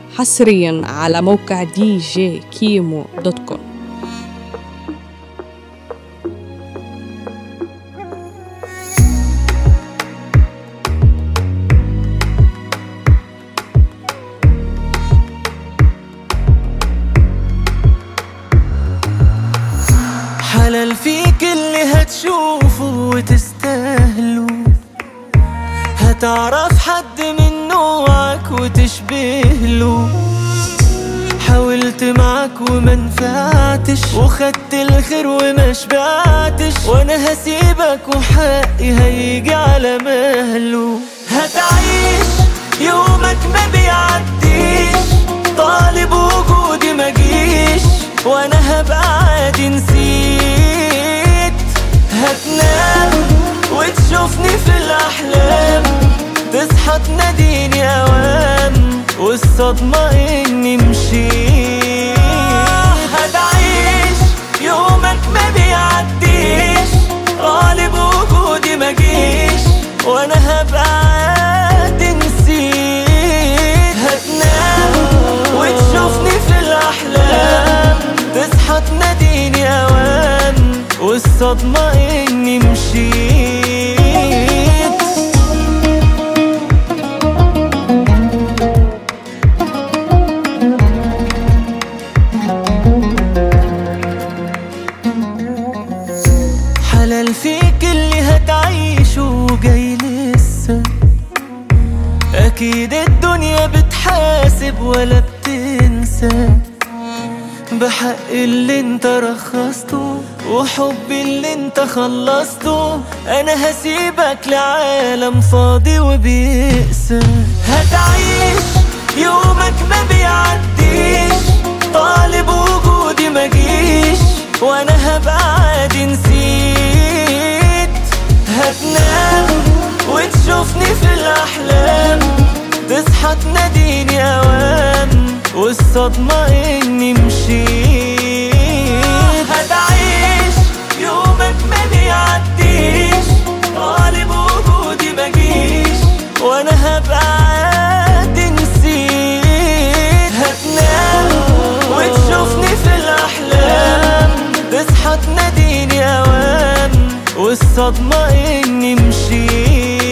حصريا على موقع دي جي كيمو دوت كوم حلال فيك اللي هتشوفه وتستاهله هتعرف حد من نوعك وتشبهله حاولت معاك وما نفعتش وخدت الخير وما شبعتش وانا هسيبك وحقي هيجي على مهله هتعيش يومك ما بيعديش طالب وجودي ما جيش وانا هبقى عادي نسيت هتنام وتشوفني في الاحلام تصحى تناديني اوام والصدمة اني مشيت هتعيش يومك ما بيعديش غالب وجودي ما جيش وانا هبقى عادي نسيت هتنام وتشوفني في الاحلام تصحى تناديني اوام والصدمة اني مشيت حلال فيك اللي هتعيشه جاي لسه اكيد الدنيا بتحاسب ولا بتنسى بحق اللي انت رخصته وحب اللي انت خلصته انا هسيبك لعالم فاضي وبيقسى هتعيش يومك ما بيعديش طالب وجودي ما جيش وانا هبقى عادي نسيت هتنام وتشوفني في الاحلام تصحى تناديني اوام والصدمة اني مشيت هتعيش يومك ما بيعديش طالب وجودي ما جيش وانا هبقى عادي نسيت هتنام وتشوفني في الاحلام تصحى تناديني اوام والصدمة اني مشيت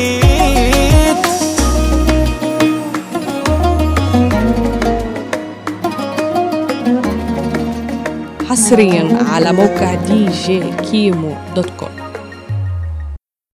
حصريا على موقع دي جي كيمو دوت كوم